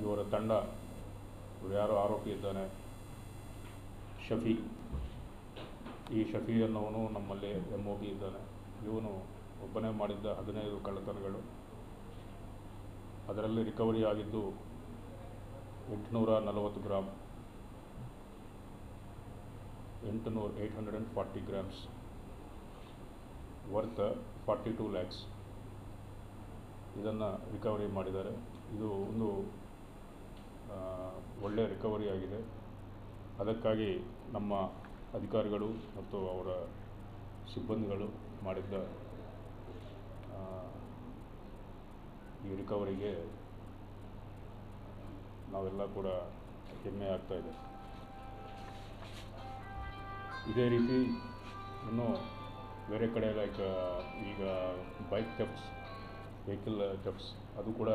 ಇವರ ತಂಡ ಇವರು ಯಾರು ಆರೋಪಿ ಇದ್ದಾನೆ ಶಫಿ ಈ ಶಫಿ ಅನ್ನೋವನು ನಮ್ಮಲ್ಲಿ ಎಮ್ ಒ ಬಿ ಇದ್ದಾನೆ ಇವನು ಒಬ್ಬನೇ ಮಾಡಿದ್ದ ಹದಿನೈದು ಕಳ್ಳತನಗಳು ಅದರಲ್ಲಿ ರಿಕವರಿ ಆಗಿದ್ದು ಎಂಟುನೂರ ನಲವತ್ತು ಗ್ರಾಮ್ ಎಂಟುನೂರು eight hundred and forty grams worth forty two lakhs ಇದನ್ನು ರಿಕವರಿ ಮಾಡಿದ್ದಾರೆ ಇದು ಒಂದು ಆ, ಒಳ್ಳೆಯ ರಿಕವರಿ ಆಗಿದೆ ಅದಕ್ಕಾಗಿ ನಮ್ಮ ಅಧಿಕಾರಿಗಳು ಮತ್ತು ಅವರ ಸಿಬ್ಬಂದಿಗಳು ಮಾಡಿದ್ದ ಆ, ಈ ರಿಕವರಿಗೆ ನಾವೆಲ್ಲ ಕೂಡ ಹೆಮ್ಮೆ ಆಗ್ತಾ ಇದೆ ಇದೇ ರೀತಿ ಇನ್ನೂ ಬೇರೆ ಕಡೆ ಲೈಕ್ ಈಗ ಬೈಕ್ ಥೆಫ್ಟ್ಸ್ ವೆಹಿಕಲ್ ಥೆಫ್ಟ್ಸ್ ಅದು ಕೂಡ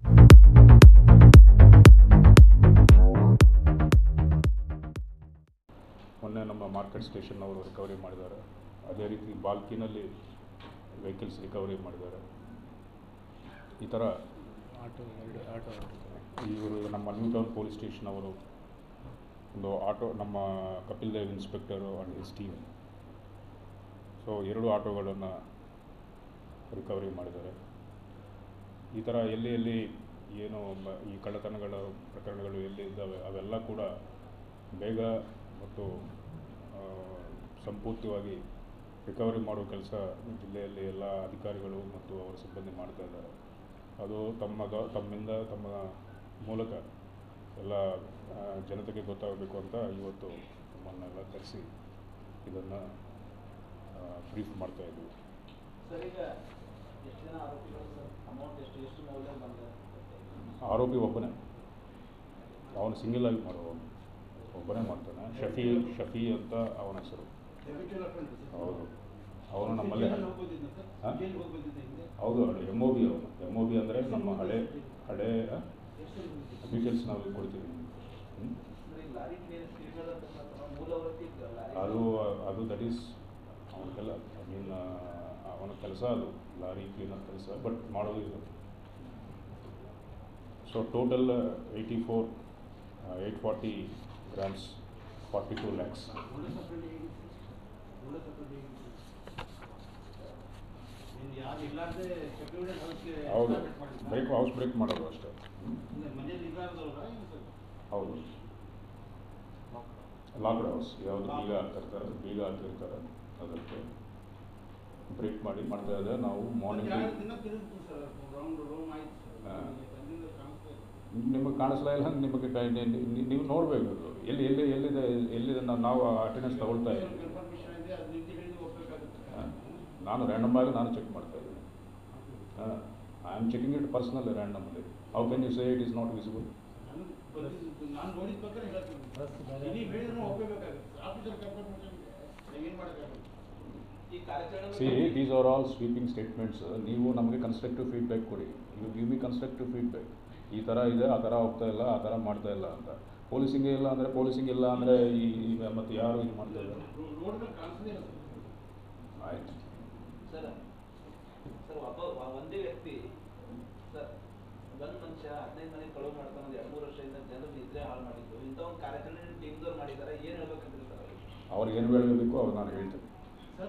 ಮೊನ್ನೆ ನಮ್ಮ ಮಾರ್ಕೆಟ್ ಸ್ಟೇಷನ್ ಅವರು ರಿಕವರಿ ಮಾಡಿದ್ದಾರೆ ಅದೇ ರೀತಿ ಬಾಲ್ಕಿನಲ್ಲಿ ವೆಹಿಕಲ್ಸ್ ರಿಕವರಿ ಮಾಡಿದ್ದಾರೆ ಈ ಥರ ಆಟೋ ಎರಡು ಆಟೋ ಇವರು ನಮ್ಮ ನ್ಯೂ ಟೌನ್ ಪೊಲೀಸ್ ಸ್ಟೇಷನ್ ಅವರು ಒಂದು ಆಟೋ ನಮ್ಮ Kapil Dev inspector and his team so ಎರಡು ಆಟೋಗಳನ್ನು ರಿಕವರಿ ಮಾಡಿದ್ದಾರೆ ಈ ಥರ ಎಲ್ಲಿ ಎಲ್ಲಿ ಏನು ಮ- ಈ ಕಳ್ಳತನಗಳ ಪ್ರಕರಣಗಳು ಎಲ್ಲಿ ಇದ್ದಾವೆ ಅವೆಲ್ಲ ಕೂಡ ಬೇಗ ಮತ್ತು ಆ, ಸಂಪೂರ್ತಿಯಾಗಿ ರಿಕವರಿ ಮಾಡುವ ಕೆಲಸ ಜಿಲ್ಲೆಯಲ್ಲಿ ಎಲ್ಲ ಅಧಿಕಾರಿಗಳು ಮತ್ತು ಅವರ ಸಿಬ್ಬಂದಿ ಮಾಡ್ತಾ ಇದ್ದಾರೆ ಅದು ತಮ್ಮ ದ- ತಮ್ಮಿಂದ ತಮ್ಮ ಮೂಲಕ ಎಲ್ಲ ಆ, ಜನತೆಗೆ ಗೊತ್ತಾಗಬೇಕು ಅಂತ ಇವತ್ತು ನಮ್ಮನ್ನೆಲ್ಲ ಕರೆಸಿ ಇದನ್ನು ಬ್ರೀಫ್ ಮಾಡ್ತಾ ಇದ್ವಿ ಸರ್ ಈಗ ಎಷ್ಟು ಜನ ಆರೋಪಿಗಳು ಸರ್ ಅಮೌಂಟ್ ಎಷ್ಟು ಎಷ್ಟು ಮೌಲ್ಯ ಬಂದಿದೆ ಆರೋಪಿ ಒಬ್ಬನೇ ಅವನು ಸಿಂಗಲ್ ಆಗಿ ಮಾಡುವವನು ಒಬ್ಬನೇ ಮಾಡ್ತಾನೆ ಶಫಿ ಶಫಿ ಅಂತ ಅವನ ಹೆಸರು ಹೌದು ಅವನು ನಮ್ಮಲ್ಲಿ ಹಾ? ಹೌದು ಎಮ್ ಒ ಬಿ ಅವನು ಎಮ್ ಒ ಬಿ ಅಂದರೆ ನಮ್ಮ ಹಳೆ ಹಳೆ ಅಫಿಷಿಯಲ್ಸ್ ನಾವು ಕೊಡ್ತೀವಿ ಹ್ಮ್? ಸರ್ ಈಗ ಲಾರಿ ಕ್ಲೀನ್ ಕ್ಲೀನರ್ ಅಂತ ಮಾಡ್ತಾನೆ, ಮೂಲ ವೃತ್ತಿ ಲಾರಿ ಅದು ಅದು ದಟ್ ಈಸ್ ಅವನ ಕೆಲ ಐ ಮೀನ್ ಅವನ ಕೆಲಸ ಅದು ಲಾರಿ ಕ್ಲೀನರ್ ಕೆಲಸ ಬಟ್ ಮಾಡೋದು ಇದು so total eighty four eight forty grams forty two lakhs ಯಾರು ಇಲ್ಲಾರ್ದೆ ಸೆಕ್ಯೂರಿಟಿ ಹೌಸ್ಗೆ ಹೌದು ಬ್ರೇಕ್ ಹೌಸ್ ಬ್ರೇಕ್ ಮಾಡೋದು ಅಷ್ಟೇ ಮನೇಲಿ ಇಲ್ಲಾರ್ದವ್ರ ಏನು ಸರ್ ಹೌದು ಲಾಕ್ಡ್ ಹೌಸ್ ಯಾವುದು ಬೀಗ ಹಾಕಿರ್ತಾರೆ ಬೀಗ ಹಾಕಿರ್ತಾರೆ ಅದಕ್ಕೆ ಬ್ರೇಕ್ ಮಾಡಿ ಮಾಡ್ತಾ ಇದ್ದಾರೆ ನಾವು ಮಾರ್ನಿಂಗ್ ಯಾರು ದಿನ ತಿರುಗ್ತು ಸರ್ ರೌಂಡ್ ರೂಮ್ ಆಯ್ತು ಸರ್ ಹಾ. ನನಗೆ ಕಣ್ಣಿಂದ ಕಾಣಿಸ್ತಾ ಇಲ್ಲ ನಿಮಗೆ ಕಾಣಿಸ್ಲಾ ಇಲ್ಲ ನಿಮಗೆ ಕೈ- ನಿ- ನಿ- ನೀವು ನೋಡಬೇಕು ಅದು ಎಲ್ಲಿ ಎಲ್ಲಿ ಎಲ್ಲಿದೆ ಎಲ್ಲಿದೆ ನಾವು- ನಾವು ಅಟೆಂಡೆನ್ಸ್ ತಗೊಳ್ತಾ ಇದ್ದೀವಿ ಕನ್ಫರ್ಮೇಷನ್ ಇದೆ ಅದು ನಿಂತು ಹಿಡಿದು ಹೋಗ್ಬೇಕಾಗುತ್ತೆ ಹಾ. ನಾನು ರ್ಯಾಂಡಮ್ ಆಗಿ ನಾನು ಚೆಕ್ ಮಾಡ್ತಾ ಇದ್ದೀನಿ I am checking it personal randomly how can you say it is not visible ನಾನು ಬಂದಿದ್ದು- ನಾನು ನೋಡಿದ ಪ್ರಕಾರ ಹೇಳ್ತೀನಿ ನೀವು ಹೇಳಿದ್ರು ಹೋಗ್ಬೇಕಾಗುತ್ತೆ ಆಫೀಸರ್ ಕನ್ಫರ್ಮೇಷನ್ ಏನು ಮಾಡೋಕ್ಕಾಗುತ್ತೆ ಈ ಕಾರ್ಯಾಚರಣೆ see these are all sweeping statements ನೀವು ನಮಗೆ ಕನ್ಸ್ಟ್ರಕ್ಟಿವ್ ಫೀಡ್ಬ್ಯಾಕ್ ಕೊಡಿ you give me constructive feedback ಈ ಥರ ಇದೆ ಆ ಥರ ಹೋಗ್ತಾ ಇಲ್ಲ ಆ ಥರ ಮಾಡ್ತಾ ಇಲ್ಲ ಅಂತ ಪೊಲೀಸಿಂಗ್ ಇಲ್ಲ ಅಂದರೆ ಪೊಲೀಸಿಂಗ್ ಇಲ್ಲ ಅಂದರೆ ಈ ಈಗ ಮತ್ತೆ ಯಾರು ಇದು ಮಾಡ್ತಾ ಇದ್ದಾರೆ ರೋಡ್ ಮೇಲೆ ಕಾಣಿಸ್ದೇ ಇಲ್ಲ ಸರ್ ಆಯ್ತು ಸರ್ ಸರ್ ಒಬ್ಬ ಒ- ಒಂದೇ ವ್ಯಕ್ತಿ ಸರ್ ಒಂದು ಮನುಷ್ಯ ಹದಿನೈದು ಮನೆ ಕಳುವು ಮಾಡ್ತಾನೆ ಒಂದು ಎರಡು ಮೂರು ವರ್ಷದಿಂದ ಜನರು ನಿದ್ರೆ ಹಾಳು ಮಾಡಿದ್ದು ಇಂಥ ಒಂದು ಕಾರ್ಯಾಚರಣೆ ಟೀಮ್ದವ್ರು ಮಾಡಿದ್ದಾರೆ ಏನು ಹೇಳ್ಬೇಕಂತೀರಿ ಸರ್ ಅವ್ರಿಗೆ? ಅವ್ರಿಗೆ ಏನು ಹೇಳಬೇಕು ಅವ್ರು ನಾನು ಹೇಳ್ತೇನೆ ಸರ್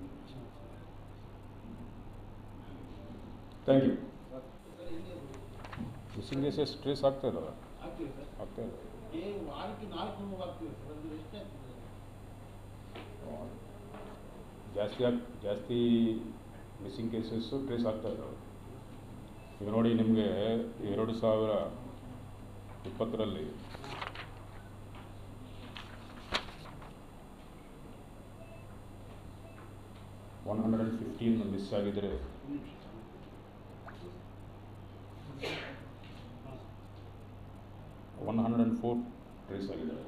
ಥ್ಯಾಂಕ್ ಯು ಸರ್ ಇಲ್ಲಿ ಮಿಸ್ಸಿಂಗ್ ಕೇಸಸ್ ಟ್ರೇಸ್ ಆಗ್ತಾ ಇದ್ದಾವೆ ಆಗ್ತೀವಿ ಸರ್ ಆಗ್ತಾ ಇದೆ ಏ ವಾರಕ್ಕೆ ನಾಲ್ಕು ಮೂರು ಆಗ್ತೀವಿ ಸರ್ ಅದು ಎಷ್ಟೇ ಆಗ್ತದೆ ಜಾಸ್ತಿ ಆಗ್ ಜಾಸ್ತಿ ಮಿಸ್ಸಿಂಗ್ ಕೇಸಸ್ಸು ಟ್ರೇಸ್ ಆಗ್ತಾ ಇದ್ದಾವೆ ಈಗ ನೋಡಿ ನಿಮಗೆ ಎರಡು ಸಾವಿರ ಇಪ್ಪತ್ತರಲ್ಲಿ one hundred and fifteen miss ಆಗಿದ್ದರೆ one hundred and four trace ಆಗಿದ್ದಾರೆ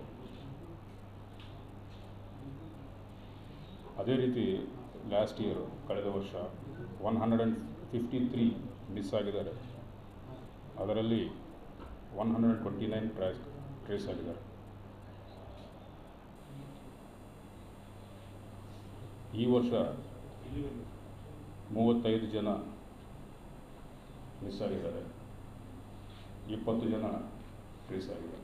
ಅದೇ ರೀತಿ ಲಾಸ್ಟ್ ಇಯರ್ ಕಳೆದ ವರ್ಷ one hundred and fifty three miss ಆಗಿದ್ದಾರೆ ಅದರಲ್ಲಿ one hundred and twenty nine trace trace ಆಗಿದ್ದಾರೆ ಈ ವರ್ಷ ಮೂವತ್ತೈದು ಜನ ಮಿಸ್ ಆಗಿದ್ದಾರೆ ಇಪ್ಪತ್ತು ಜನ ಟ್ರೇಸ್ ಆಗಿದೆ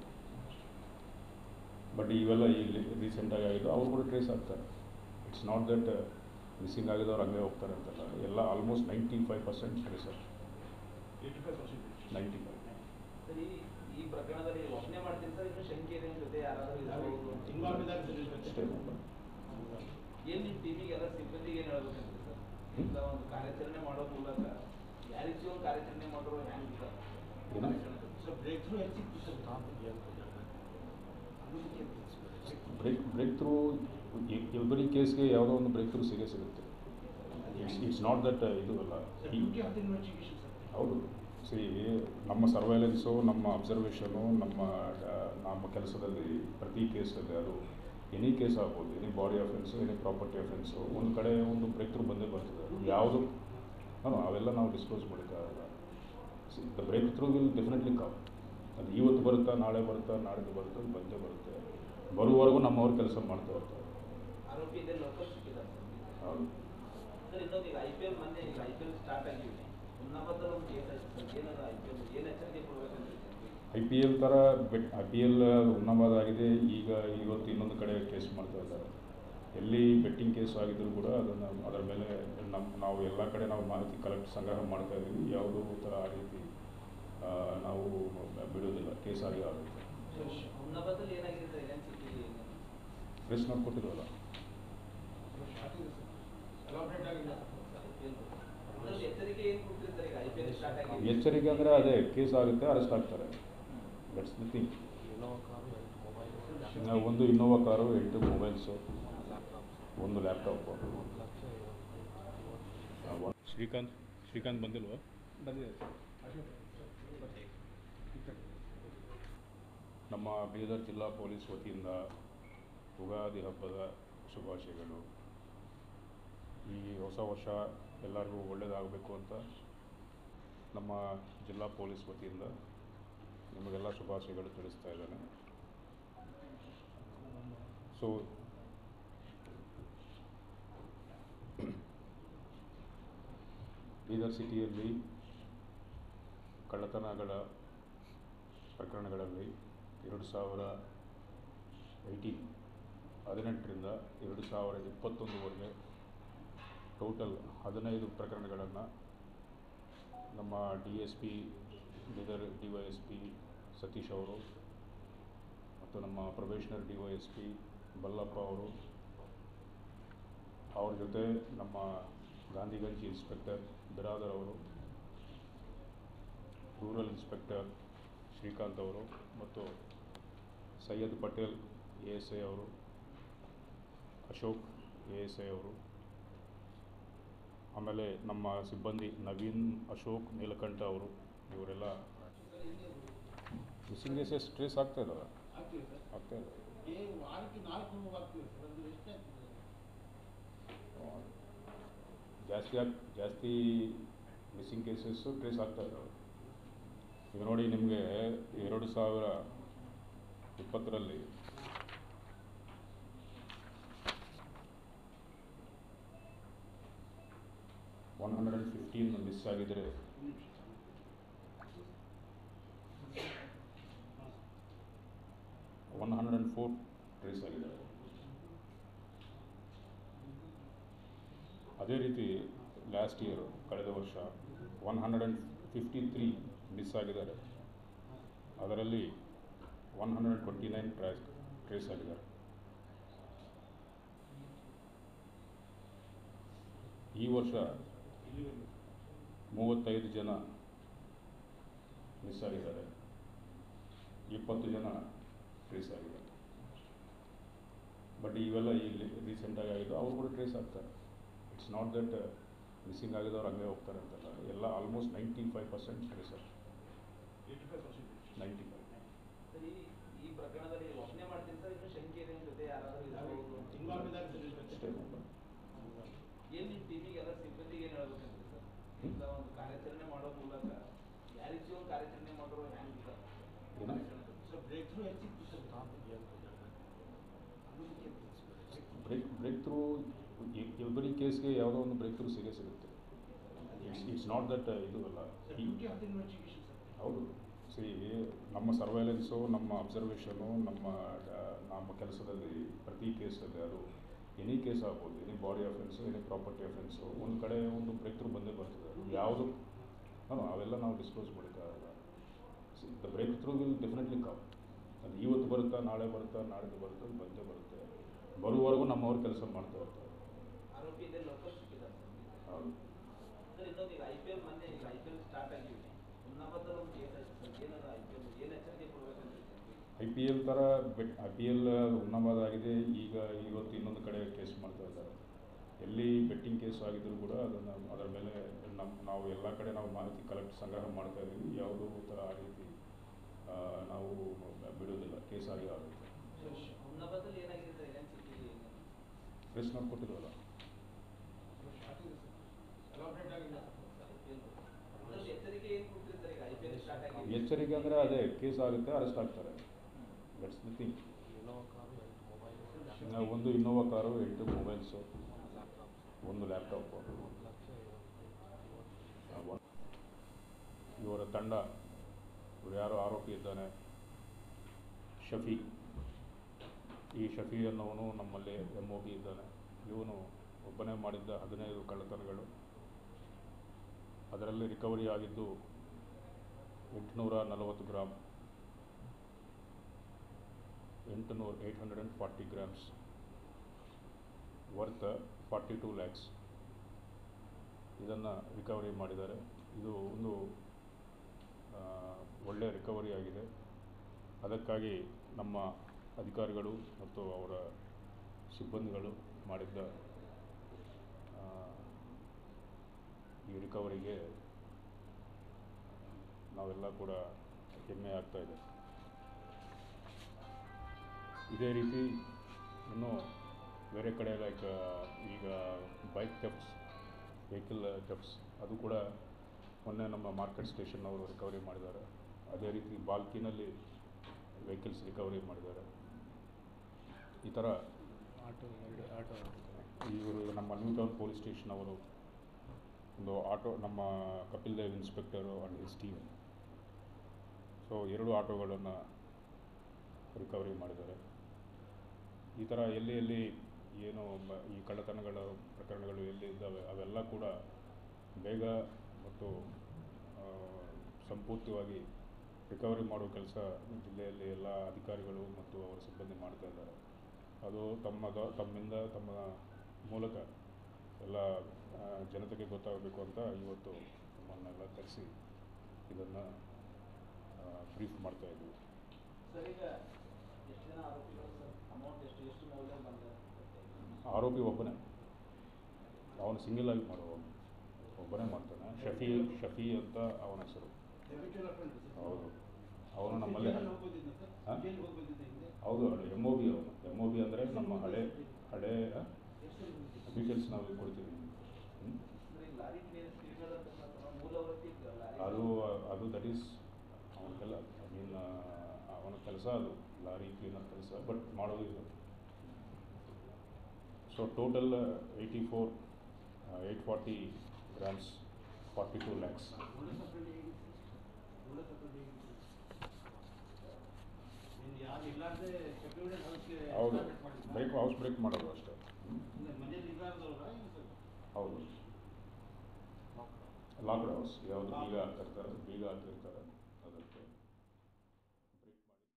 ಬಟ್ ಇವೆಲ್ಲ ಇಲ್ಲಿ ರೀಸೆಂಟಾಗಿ ಆಗಿದ್ದು ಅವ್ರು ಕೂಡ ಟ್ರೇಸ್ ಆಗ್ತಾರೆ ಇಟ್ಸ್ ನಾಟ್ ದಟ್ ಮಿಸ್ಸಿಂಗ್ ಆಗಿದವ್ರು ಹಂಗೆ ಹೋಗ್ತಾರೆ ಅಂತಲ್ಲ ಎಲ್ಲ almost ninety five percent trace ಆಗ್ತಾರೆ eighty five percentage ninety five sir ಈ ಈ ಪ್ರಕರಣದಲ್ಲಿ ಒಪ್ಪನೆ ಮಾಡ್ತೀನಿ ಸರ್ ಇನ್ನು ಶಂಕೆ ಇದೆ ನಿಮ್ ಜೊತೆ ಯಾರಾದರೂ ಇರ್ಬೋದು ಇನ್ವಾಲ್ವ್ ಇದ್ದಾರೆ ಅಷ್ಟೇ ಏನ್ ನಿಮ್ ಟೀಮಿಗೆ ಎಲ್ಲ ಸಿಬ್ಬಂದಿಗೆ ಏನ್ ಹೇಳ್ಬೇಕಂತ ಸರ್ ಹ್ಮ್? ಇಲ್ಲ ಒಂದು ಕಾರ್ಯಾಚರಣೆ ಮಾಡೋ ಮೂಲಕ ಯಾರಿಗೆ ಒಂದು ಕಾರ್ಯಾಚರಣೆ ಮಾಡೋರು ಹೆಂಗ್ ಸರ್ ಏನು? ಸರ್ ಬ್ರೇಕ್ ಥ್ರೂ ಎಲ್ಲಿ ಸಿಕ್ತು sir break breakthrough every ಕೇಸ್ಗೆ ಯಾವುದೋ ಒಂದು ಬ್ರೇಕ್ ಥ್ರೂ ಸಿಗೇ ಸಿಗುತ್ತೆ ಇಟ್ಸ್ ಇಟ್ಸ್ ನಾಟ್ ದಟ್ ಇದು ಅಲ್ಲ ಸರ್ ಈ- duty of the investigation sir ಹೌದು ಸಿ ನಮ್ಮ ಸರ್ವೈಲೆನ್ಸು ನಮ್ಮ ಅಬ್ಸರ್ವೇಷನು ನಮ್ಮ ಆ, ನಮ್ಮ ಕೆಲಸದಲ್ಲಿ ಪ್ರತಿ ಕೇಸಲ್ಲಿ ಅದು ಎನಿ ಕೇಸ್ ಆಗ್ಬೋದು any body offence any property offence ಒಂದು ಕಡೆ ಒಂದು ಬ್ರೇಕ್ ಥ್ರೂ ಬಂದೇ ಬರ್ತದೆ ಯಾವುದು ಹಾಂ ಅವೆಲ್ಲ ನಾವು ಡಿಸ್ಕ್ಲೋಸ್ ಮಾಡೋಕ್ಕಾಗಲ್ಲ see the breakthrough will definitely come ಅದು ಇವತ್ತು ಬರುತ್ತಾ ನಾಳೆ ಬರುತ್ತಾ ನಾಡಿದ್ದು ಬರುತ್ತಾ ಅದು ಬಂದೇ ಬರುತ್ತೆ ಬರುವವರೆಗೂ ನಮ್ಮವ್ರು ಕೆಲಸ ಮಾಡ್ತಾ ಇರ್ತಾರೆ ಆರೋಪಿ ಇದೆ ಲೋಕಲ್ ಸಿಕ್ಕಿದ್ದಾರೆ ಸರ್ ಹೌದು ಸರ್ ಇನ್ನೊಂದು ಈಗ ಐ ಪಿ ಎಲ್ ಮೊನ್ನೆ ಈಗ ಐ ಪಿ ಎಲ್ ಸ್ಟಾರ್ಟ್ ಆಗಿದೆ ಉನ್ನಮದಲ್ಲಿ ಒಂದು ಕೇಸ್ ಆಯ್ತು ಸರ್ ಏನದ ಐ ಪಿ ಎಲ್ ಏನು ಎಚ್ಚರಿಕೆ ಕೊಡ್ಬೇಕಂತ ಐ ಪಿ ಎಲ್ ಥರ ಬೆಟ್ ಐ ಪಿ ಎಲ್ ಉನ್ನಮದ ಆಗಿದೆ ಈಗ ಇವತ್ತು ಇನ್ನೊಂದು ಕಡೆ ಕೇಸ್ ಮಾಡ್ತಾ ಇದ್ದಾರೆ ಎಲ್ಲಿ ಬೆಟ್ಟಿಂಗ್ ಕೇಸ್ ಆಗಿದ್ರು ಕೂಡ ಅದನ್ನು ಅದರ ಮೇಲೆ ನಮ್ಮ ನಾವು ಎಲ್ಲ ಕಡೆ ನಾವು ಮಾಹಿತಿ ಕಲೆಕ್ಟ್ ಸಂಗ್ರಹ ಮಾಡ್ತಾ ಇದ್ದೀವಿ ಯಾವುದೂ ಥರ ಆ ರೀತಿ ಆ, ನಾವು ಬಿಡೋದಿಲ್ಲ ಕೇಸ್ ಆಗಿ ಆಗುತ್ತೆ ಉನ್ನಮದಲ್ಲಿ ಏನಾಗಿದೆ ಸರ್ ಏನ್ ಸಿಕ್ಕಿದೆ ಪ್ರೆಸ್ ನೋಟ್ ಕೊಟ್ಟಿರೋಲ್ಲ ಶಾರ್ಟ್ ಇದೆ ಸರ್ ಎಲಾಬ್ರೇಟ್ ಆಗಿಲ್ಲ ಅದ್ರಲ್ಲಿ ಎಚ್ಚರಿಕೆ ಏನು ಕೊಟ್ಟಿರ್ತಾರೆ ಈಗ ಐ ಪಿ ಎಲ್ ಸ್ಟಾರ್ಟ್ ಆಗಿದೆ ಎಚ್ಚರಿಕೆ ಅಂದರೆ ಅದೇ ಕೇಸ್ ಆಗುತ್ತೆ ಅರೆಸ್ಟ್ ಆಗ್ತಾರೆ ದಟ್ಸ್ ದಿ ಥಿಂಗ್ ಒಂದು ಇನ್ನೋವಾ ಕಾರು ಎಂಟು ಮೊಬೈಲ್ಸು ಒಂದು ಲ್ಯಾಪ್ಟಾಪು ಶ್ರೀಕಾಂತ್ ಶ್ರೀಕಾಂತ್ ಬಂದಿಲ್ವಾ ಬಂದಿದೆ ನಮ್ಮ ಬೀದರ್ ಜಿಲ್ಲಾ ಪೊಲೀಸ್ ವತಿಯಿಂದ ಯುಗಾದಿ ಹಬ್ಬದ ಶುಭಾಶಯಗಳು ಈ ಹೊಸ ವರ್ಷ ಎಲ್ಲರಿಗೂ ಒಳ್ಳೆಯದಾಗಬೇಕು ಅಂತ ನಮ್ಮ ಜಿಲ್ಲಾ ಪೊಲೀಸ್ ವತಿಯಿಂದ ನಿಮಗೆಲ್ಲ ಶುಭಾಶಯಗಳು ತಿಳಿಸ್ತಾ ಇದ್ದೇನೆ ಸೊ ಬೀದರ್ ಸಿಟಿಯಲ್ಲಿ ಕಳ್ಳತನಗಳ ಪ್ರಕರಣಗಳಲ್ಲಿ ಎರಡು ಸಾವಿರ ಏಯ್ಟೀನ್ ಹದಿನೆಂಟರಿಂದ ಎರಡು ಸಾವಿರ ಇಪ್ಪತ್ತೊಂದುವರೆಗೆ ಟೋಟಲ್ ಹದಿನೈದು ಪ್ರಕರಣಗಳನ್ನು ನಮ್ಮ D S P Bidar D Y S P Satish ಅವರು ಮತ್ತು ನಮ್ಮ probationer D Y S P Ballappa ಅವರು ಅವ್ರ ಜೊತೆ ನಮ್ಮ ಗಾಂಧಿಗಂಜ್ ಇನ್ಸ್ಪೆಕ್ಟರ್ ಬಿರಾದರ್ ಅವರು ರೂರಲ್ ಇನ್ಸ್ಪೆಕ್ಟರ್ ಶ್ರೀಕಾಂತ್ ಅವರು ಮತ್ತು Syed Patel A S I ಅವರು ಅಶೋಕ್ ಎ ಎಸ್ ಐ ಅವರು ಆಮೇಲೆ ನಮ್ಮ ಸಿಬ್ಬಂದಿ ನವೀನ್ ಅಶೋಕ್ ನೀಲಕಂಠ ಅವರು ಇವರೆಲ್ಲ ಮಿಸ್ಸಿಂಗ್ ಕೇಸಸ್ ಟ್ರೇಸ್ ಆಗ್ತಾ ಇದ್ದಾವೆ ಆಗ್ತಿದೆ ಸರ್ ಆಗ್ತಾ ಇದೆ ಏ ವಾರಕ್ಕೆ ನಾಲ್ಕು ಆಗ್ತಿದೆ ಸರ್ ಅಂದ್ರೆ ಎಷ್ಟಾಗ್ತದೆ ಜಾಸ್ತಿ ಆಗ್ ಜಾಸ್ತಿ ಮಿಸ್ಸಿಂಗ್ ಕೇಸಸ್ಸು ಟ್ರೇಸ್ ಆಗ್ತಾ ಇದ್ದಾವೆ ಈಗ ನೋಡಿ ನಿಮಗೆ ಎರಡು ಸಾವಿರ ಇಪ್ಪತ್ತರಲ್ಲಿ one hundred and fifteen miss ಆಗಿದ್ದರೆ one hundred and four trace ಆಗಿದ್ದಾರೆ ಅದೇ ರೀತಿ ಲಾಸ್ಟ್ ಇಯರ್ ಕಳೆದ ವರ್ಷ one hundred and fifty three miss ಆಗಿದ್ದಾರೆ ಅದರಲ್ಲಿ one hundred and twenty nine trace trace ಆಗಿದ್ದಾರೆ ಈ ವರ್ಷ ಇಲ್ಲಿವರೆಗೂ ಮೂವತ್ತೈದು ಜನ ಮಿಸ್ ಆಗಿದ್ದಾರೆ ಇಪ್ಪತ್ತು ಜನ ಟ್ರೇಸ್ ಆಗಿದ್ದಾರೆ ಬಟ್ ಇವೆಲ್ಲ ಇಲ್ಲಿ ರೀಸೆಂಟಾಗಿ ಆಗಿದ್ದು ಅವ್ರು ಕೂಡ ಟ್ರೇಸ್ ಆಗ್ತಾರೆ ಇಟ್ಸ್ ನಾಟ್ ದಟ್ ಮಿಸ್ಸಿಂಗ್ ಆಗಿದವ್ರು ಹಂಗೆ ಹೋಗ್ತಾರೆ ಅಂತಲ್ಲ ಎಲ್ಲ almost ninety five percent trace ಆಗ್ತಾರೆ eighty five percentage ninety five sir ಈ ಈ ಪ್ರಕರಣದಲ್ಲಿ ಒಪ್ಪನೆ ಮಾಡ್ತೀನಿ ಸರ್ ಇನ್ನು ಶಂಕೆ ಇದೆ ನಿಮ್ ಜೊತೆ ಯಾರಾದರೂ ಇರ್ಬೋದು ಇನ್ವಾಲ್ವ್ ಇದ್ದಾರೆ ಅಷ್ಟೇ ಸರ್ ಏನ್ ನಿಮ್ ಟೀಮಿಗೆ ಎಲ್ಲ ಸಿಬ್ಬಂದಿಗೆ ಏನ್ ಹೇಳ್ಬೇಕಂತ ಸರ್ ಇಲ್ಲ ಒಂದು ಕಾರ್ಯಾಚರಣೆ ಮಾಡೋ ಮೂಲಕ ಯಾರಿಗೆ ಒಂದು ಕಾರ್ಯಾಚರಣೆ ಮಾಡೋರು ಹೆಂಗ್ ಸರ್ ಏನು? ಸರ್ ಬ್ರೇಕ್ ಥ್ರೂ ಎಲ್ಲಿ ಸಿಕ್ತು sir break breakthrough every ಕೇಸ್ಗೆ ಯಾವುದೋ ಒಂದು ಬ್ರೇಕ್ ಥ್ರೂ ಸಿಗೇ ಸಿಗುತ್ತೆ ಇಟ್ಸ್ ಇಟ್ಸ್ ನಾಟ್ ದಟ್ ಇದು ಅಲ್ಲ ಸರ್ ಈ- duty of the investigation sir ಹೌದು ಸಿ ನಮ್ಮ ಸರ್ವೈಲೆನ್ಸು ನಮ್ಮ ಅಬ್ಸರ್ವೇಷನು ನಮ್ಮ ಆ, ನಮ್ಮ ಕೆಲಸದಲ್ಲಿ ಪ್ರತಿ ಕೇಸಲ್ಲಿ ಅದು ಎನಿ ಕೇಸ್ ಆಗ್ಬೋದು any body offence any property offence ಒಂದು ಕಡೆ ಒಂದು ಬ್ರೇಕ್ ಥ್ರೂ ಬಂದೇ ಬರ್ತದೆ ಯಾವುದು ಹಾಂ ಅವೆಲ್ಲ ನಾವು ಡಿಸ್ಕ್ಲೋಸ್ ಮಾಡೋಕ್ಕಾಗಲ್ಲ see the breakthrough will definitely come ಅದು ಇವತ್ತು ಬರುತ್ತಾ ನಾಳೆ ಬರುತ್ತಾ ನಾಡಿದ್ದು ಬರುತ್ತಾ ಅದು ಬಂದೇ ಬರುತ್ತೆ ಬರುವವರೆಗೂ ನಮ್ಮವ್ರು ಕೆಲಸ ಮಾಡ್ತಾ ಇರ್ತಾರೆ ಆರೋಪಿ ಇದೆ ಲೋಕಲ್ ಸಿಕ್ಕಿದ್ದಾರೆ ಸರ್ ಹೌದು ಸರ್ ಇನ್ನೊಂದು ಈಗ ಐ ಪಿ ಎಲ್ ಮೊನ್ನೆ ಈಗ ಐ ಪಿ ಎಲ್ ಸ್ಟಾರ್ಟ್ ಆಗಿದೆ ಉನ್ನಮದಲ್ಲಿ ಒಂದು ಕೇಸ್ ಆಯ್ತು ಸರ್ ಏನಾದ್ರು ಐ ಪಿ ಎಲ್ ಏನು ಎಚ್ಚರಿಕೆ ಕೊಡ್ಬೇಕಂತ ಐ ಪಿ ಎಲ್ ಥರ ಬೆಟ್ ಐ ಪಿ ಎಲ್ ಉನ್ನಮದ ಆಗಿದೆ ಈಗ ಇವತ್ತು ಇನ್ನೊಂದು ಕಡೆ ಕೇಸ್ ಮಾಡ್ತಾ ಇದ್ದಾರೆ ಎಲ್ಲಿ ಬೆಟ್ಟಿಂಗ್ ಕೇಸ್ ಆಗಿದ್ರು ಕೂಡ ಅದನ್ನು ಅದರ ಮೇಲೆ ನಮ್ಮ ನಾವು ಎಲ್ಲ ಕಡೆ ನಾವು ಮಾಹಿತಿ ಕಲೆಕ್ಟ್ ಸಂಗ್ರಹ ಮಾಡ್ತಾ ಇದ್ದೀವಿ ಯಾವುದೂ ಥರ ಆ ರೀತಿ ಆ, ನಾವು ಬಿಡೋದಿಲ್ಲ ಕೇಸ್ ಆಗಿ ಆಗುತ್ತೆ ಉನ್ನಮದಲ್ಲಿ ಏನಾಗಿದೆ ಸರ್ ಏನೇನು ಸಿಕ್ಕಿದೆ ಪ್ರೆಸ್ ನೋಟ್ ಕೊಟ್ಟಿದ್ವಲ್ಲ ಎಲಾಬ್ರೇಟ್ ಆಗಿಲ್ಲ ಐ ಪಿ ಎಲ್ ಅದರಲ್ಲಿ ಎಚ್ಚರಿಕೆ ಏನು ಕೊಟ್ಟಿರ್ತಾರೆ ಈಗ ಐ ಪಿ ಎಲ್ ಸ್ಟಾರ್ಟ್ ಆಗಿದೆ ಎಚ್ಚರಿಕೆ ಅಂದರೆ ಅದೇ ಕೇಸ್ ಆಗುತ್ತೆ ಅರೆಸ್ಟ್ ಆಗ್ತಾರೆ that's the thing Innova car ಎಂಟು ಮೊಬೈಲ್ ಒಂದು ಇನ್ನೋವಾ ಕಾರು ಎಂಟು ಮೊಬೈಲ್ಸು ಒಂದು ಲ್ಯಾಪ್ಟಾಪು ಒಂದು ಲಕ್ಷ ಐವತ್ತು ಇವರ ತಂಡ ಇವರು ಯಾರು ಆರೋಪಿ ಇದ್ದಾನೆ ಶಫಿ ಈ ಶಫಿ ಅನ್ನೋವನು ನಮ್ಮಲ್ಲಿ ಎಮ್ ಒ ಬಿ ಇದ್ದಾನೆ ಇವನು ಒಬ್ಬನೇ ಮಾಡಿದ್ದ ಹದಿನೈದು ಕಳ್ಳತನಗಳು ಅದರಲ್ಲಿ ರಿಕವರಿ ಆಗಿದ್ದು ಎಂಟುನೂರ ನಲವತ್ತು ಗ್ರಾಮ್ ಎಂಟುನೂರು eight hundred and forty grams worth forty two lakhs ಇದನ್ನು ರಿಕವರಿ ಮಾಡಿದ್ದಾರೆ ಇದು ಒಂದು ಆ, ಒಳ್ಳೆಯ ರಿಕವರಿ ಆಗಿದೆ ಅದಕ್ಕಾಗಿ ನಮ್ಮ ಅಧಿಕಾರಿಗಳು ಮತ್ತು ಅವರ ಸಿಬ್ಬಂದಿಗಳು ಮಾಡಿದ್ದ ಆ, ಈ ರಿಕವರಿಗೆ ನಾವೆಲ್ಲ ಕೂಡ ಹೆಮ್ಮೆ ಆಗ್ತಾ ಇದೆ ಇದೇ ರೀತಿ ಇನ್ನೂ ಬೇರೆ ಕಡೆ ಲೈಕ್ ಈಗ ಬೈಕ್ ಥೆಫ್ಟ್ಸ್ ವೆಹಿಕಲ್ ಥೆಫ್ಟ್ಸ್ ಅದು ಕೂಡ ಮೊನ್ನೆ ನಮ್ಮ ಮಾರ್ಕೆಟ್ ಸ್ಟೇಷನ್ ಅವರು ರಿಕವರಿ ಮಾಡಿದ್ದಾರೆ ಅದೇ ರೀತಿ ಬಾಲ್ಕಿನಲ್ಲಿ ವೆಹಿಕಲ್ಸ್ ರಿಕವರಿ ಮಾಡಿದ್ದಾರೆ ಈ ಥರ ಆಟೋ ಎರಡು ಆಟೋ ಇವರು ನಮ್ಮ ನ್ಯೂ ಟೌನ್ ಪೊಲೀಸ್ ಸ್ಟೇಷನ್ ಅವರು ಒಂದು ಆಟೋ ನಮ್ಮ Kapil Dev inspector and his team so ಎರಡು ಆಟೋಗಳನ್ನು ರಿಕವರಿ ಮಾಡಿದ್ದಾರೆ ಈ ಥರ ಎಲ್ಲಿ ಎಲ್ಲಿ ಏನು ಮ- ಈ ಕಳ್ಳತನಗಳ ಪ್ರಕರಣಗಳು ಎಲ್ಲಿ ಇದ್ದಾವೆ ಅವೆಲ್ಲ ಕೂಡ ಬೇಗ ಮತ್ತು ಆ, ಸಂಪೂರ್ತಿಯಾಗಿ ರಿಕವರಿ ಮಾಡೋ ಕೆಲಸ ಜಿಲ್ಲೆಯಲ್ಲಿ ಎಲ್ಲ ಅಧಿಕಾರಿಗಳು ಮತ್ತು ಅವರ ಸಿಬ್ಬಂದಿ ಮಾಡ್ತಾ ಇದ್ದಾರೆ ಅದು ತಮ್ಮದ ತಮ್ಮಿಂದ ತಮ್ಮ ಮೂಲಕ ಎಲ್ಲ ಆ, ಜನತೆಗೆ ಗೊತ್ತಾಗಬೇಕು ಅಂತ ಇವತ್ತು ನಮ್ಮನ್ನೆಲ್ಲ ಕರೆಸಿ ಇದನ್ನು ಬ್ರೀಫ್ ಮಾಡ್ತಾ ಇದ್ದೀವಿ ಸರ್ ಈಗ ಎಷ್ಟು ಜನ ಆರೋಪಿಗಳು ಸರ್ ಅಮೌಂಟ್ ಎಷ್ಟು ಎಷ್ಟು ಮೌಲ್ಯ ಬಂದ ಆರೋಪಿ ಒಬ್ಬನೇ ಅವನು ಸಿಂಗಲ್ ಆಗಿ ಮಾಡುವವನು ಒಬ್ಬನೇ ಮಾಡ್ತಾನೆ ಶಫಿ ಶಫಿ ಅಂತ ಅವನ ಹೆಸರು Habitual offender, sir. ಹೌದು ಅವನು ನಮ್ಮಲ್ಲಿ ಜೈಲಿಗೆ ಹೋಗ್ಬೋದಿತ್ತಾ, sir? ಹಾ? ಜೈಲಿಗೆ ಹೋಗ್ಬೋದಿತ್ತಾ ಹಿಂದೆ? ಹೌದು ಎಮ್ ಒ ಬಿ ಅವನು ಎಮ್ ಒ ಬಿ ಅಂದರೆ ನಮ್ಮ ಹಳೆ ಹಳೆ ಎಷ್ಟು ಸಲ ಹೋಗಿದ್ದೆ? ಡೀಟೇಲ್ಸ್ ನಾವು ಕೊಡ್ತೀವಿ ಹ್ಮ್? ಅಂದ್ರೆ ಈ ಲಾರಿ ಕ್ಲೀನರ್ ಮೂಲವೃತ್ತಿ ಲಾರಿ ಅದು ಅದು ದಟ್ ಈಸ್ ಅವನ ಕೆಲ ಐ ಮೀನ್ ಅವನ ಕೆಲಸ ಅದು ಲಾರಿ ಕ್ಲೀನರ್ ಕೆಲಸ ಬಟ್ ಮಾಡೋದು ಇದು so total eighty four eight forty grams forty two lakhs ಒಳ್ಳೆ ಸಪ್ರೇಟ್ ಹೇಗಿತ್ತು? ಒಳ್ಳೆ ಸಪ್ರೇಟ್ ಹೇಗಿತ್ತು? ಇನ್ನು ಯಾರು ಇಲ್ಲಾರ್ದೆ security house-ಗೆ ಹೌದು target ಮಾಡಿದ್ರಾ? ಬ್ರೇಕ್ ಹೌಸ್ ಬ್ರೇಕ್ ಮಾಡೋದು ಅಷ್ಟೇ ಅಂದ್ರೆ ಮನೇಲಿ ಇಲ್ಲಾರ್ದವ್ರಾ ಏನು sir? ಹೌದು ಲಾಕ್ಡ್ ಹೌಸ್ ಯಾವುದು ಬೀಗ ಹಾಕಿರ್ತಾರೆ ಬೀಗ ಹಾಕಿರ್ತಾರೆ